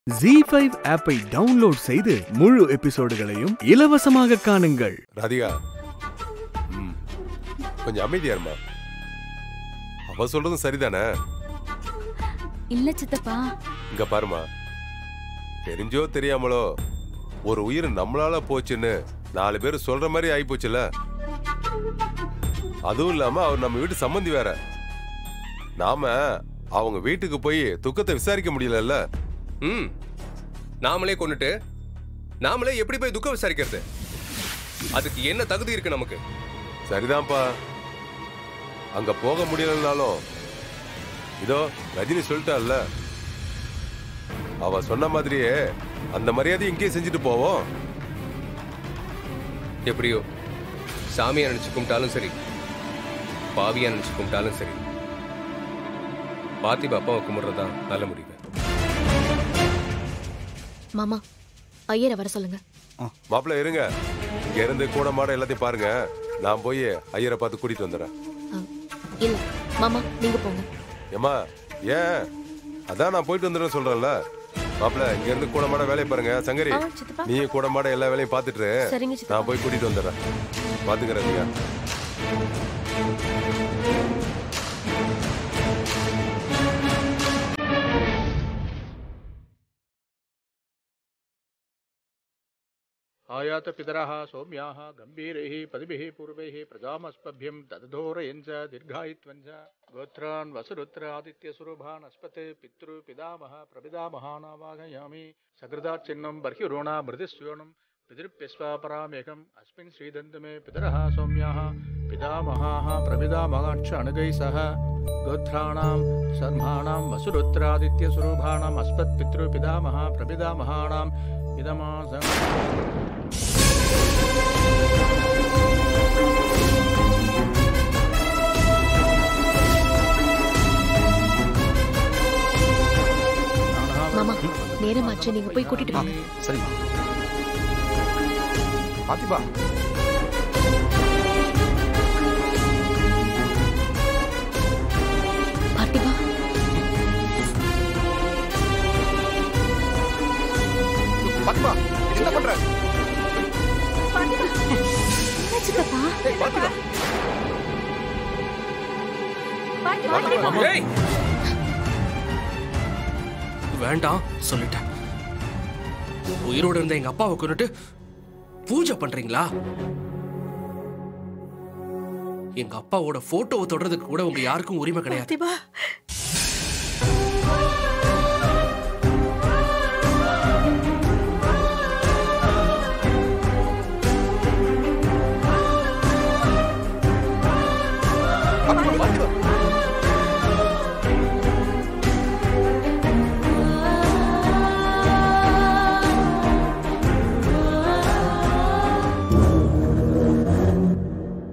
G five ஆப்பை download செய்து முழு எபிசோடுகளையும் இலவசமாக காணுங்கள் ராதிகா ம் கொஞ்சம் அமைதியா இருமா அவ சொல்றதும் சரிதானே இல்ல சித்தப்பா இங்க பாருமா தெரிஞ்சோ தெரியாமலோ ஒரு உயிர் நம்மளால போச்சுன்னு நாலு பேர் சொல்ற மாதிரி ஆயிப்போச்சுல அதுவும் இல்லாம அவர் நம்ம வீட்டு சம்மந்தி வேற நாம அவங்க வீட்டுக்கு போய் துக்கத்தை விசாரிக்க முடியலல்ல ம் நாமளே கொண்டுட்டு நாமளே எப்படி போய் துக்கம் விசாரிக்கிறது அதுக்கு என்ன தகுதி இருக்கு நமக்கு சரிதான்ப்பா அங்க போக முடியலனாலும் இதோ ரஜினி சொல்லிட்டால்ல அவ சொன்ன மாதிரியே அந்த மரியாதை இங்கேயே செஞ்சுட்டு போவோம் எப்படியோ சாமியா நினைச்சு கும்பிட்டாலும் சரி பாவியா நினைச்சு கும்பிட்டாலும் சரி பார்த்திபா அப்பாவை கும்பிடுறதுதான் நல்ல முடிவு மாமா ஐயரை வர சொல்லுங்க மாப்பிள்ள இருங்க இங்க இருந்து கூட மாட எல்லாத்தையும் பாருங்க நான் போய் ஐயரை பார்த்து கூட்டிட்டு வந்துடுறேன் அ, இல்ல மாமா நீங்க போங்க ஏம்மா ஏன் அதான் நான் போயிட்டு வந்துடுறேன் சொல்றேன்ல மாப்பிள்ள இங்க இருந்து கூட மாட வேலையை பாருங்க சங்கரி ஆ, சித்தப்பா. நீ கூட மாட எல்லா வேலையும் பார்த்துட்டு இரு. சரிங்க சித்தப்பா. நான் போய் கூட்டிட்டு வந்துடுறேன் பாத்துக்கிறேன் आयात पितरः सौम्याः गम्भीरैः पदिभिः पूर्वैः प्रजामस्पभ्यं ददधोरयञ्च दीर्घायित्वञ्च गोत्रान् वसुरुत्र आदित्यसुरभान् अस्पते पितृपितामह प्रपितामहानावाहयामि सकृदाच्चिन्नं बर्ह्युरोणा मृदिस्योणं पितृप्यस्वापरामेकम् अस्मिन् श्रीदन्तमे पितरः सौम्याः पितामहाः प्रपितामहाक्ष अणुगैः सह गोत्राणां शर्माणां वसुरुत्रादित्यस्वरूपाणाम् अस्मत्पितृपितामह प्रपितामहाणाम् इदमासम् மாமா நேரமாச்சு நீங்க போய் கூட்டிட்டு வாங்க சரிம்மா பாத்திபா பார்த்திபா பாத்திபா என்ன பண்ற என்ன சித்தப்பா ஏய், பாத்திபா ஏய் வேண்டாம் சொல்லிட்டேன் உயிரோட இருந்த எங்க அப்பாவை கொண்டுட்டு பூஜை பண்றீங்களா எங்க அப்பாவோட போட்டோவை தொடறதுக்கு கூட உங்க யாருக்கும் உரிமை கிடையாது பாத்திபா பாத்திபா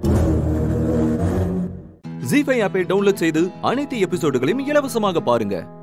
ஜி ஃபைவ் ஆப்பை டவுன்லோட் செய்து அனைத்து எபிசோடுகளையும் இலவசமாக பாருங்க